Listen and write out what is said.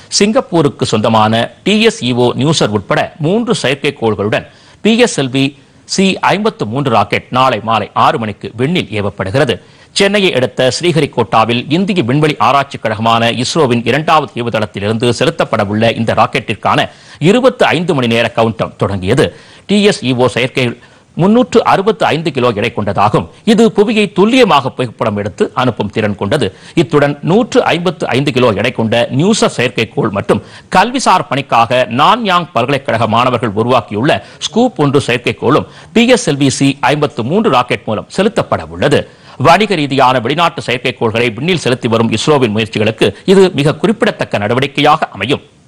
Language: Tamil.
சிங்கப்பூருக்கு சொந்தமான டிஎஸ்இஓ நியூசர் உட்பட மூன்று செயற்கைக்கோள்களுடன் பிஎஸ்எல்வி சி ஐம்பத்து மூன்று ராக்கெட் நாளை மாலை ஆறு மணிக்கு விண்ணில் ஏவப்படுகிறது சென்னையை அடுத்த ஸ்ரீஹரிகோட்டாவில் இந்திய விண்வெளி ஆராய்ச்சிக் கழகமான இஸ்ரோவின் இரண்டாவது ஏவுதளத்திலிருந்து செலுத்தப்படவுள்ள இந்த ராக்கெட்டிற்கான இருபத்தி ஐந்து மணி நேர கவுண்டவுன் தொடங்கியது டிஎஸ்இஓ செயற்கை முன்னூற்று அறுபத்து ஐந்து கிலோ எடை கொண்டதாகும் இது புவியை துல்லியமாக புகைப்படம் எடுத்து அனுப்பும் திறன் கொண்டது இத்துடன் நூற்று ஐம்பத்து ஐந்து கிலோ எடை கொண்ட நியூசர் செயற்கைக்கோள் மற்றும் கல்விசார் பணிக்காக நான்யாங் பல்கலைக்கழக மாணவர்கள் உருவாக்கியுள்ள ஸ்கூப் ஒன்று செயற்கைக்கோளும் பிஎஸ்எல்வி சி ஐம்பத்து மூன்று ராக்கெட் மூலம் செலுத்தப்பட உள்ளது வணிக ரீதியான வெளிநாட்டு செயற்கைக்கோள்களை விண்ணில் செலுத்தி வரும் இஸ்ரோவின் முயற்சிகளுக்கு இது மிக குறிப்பிடத்தக்க நடவடிக்கையாக அமையும்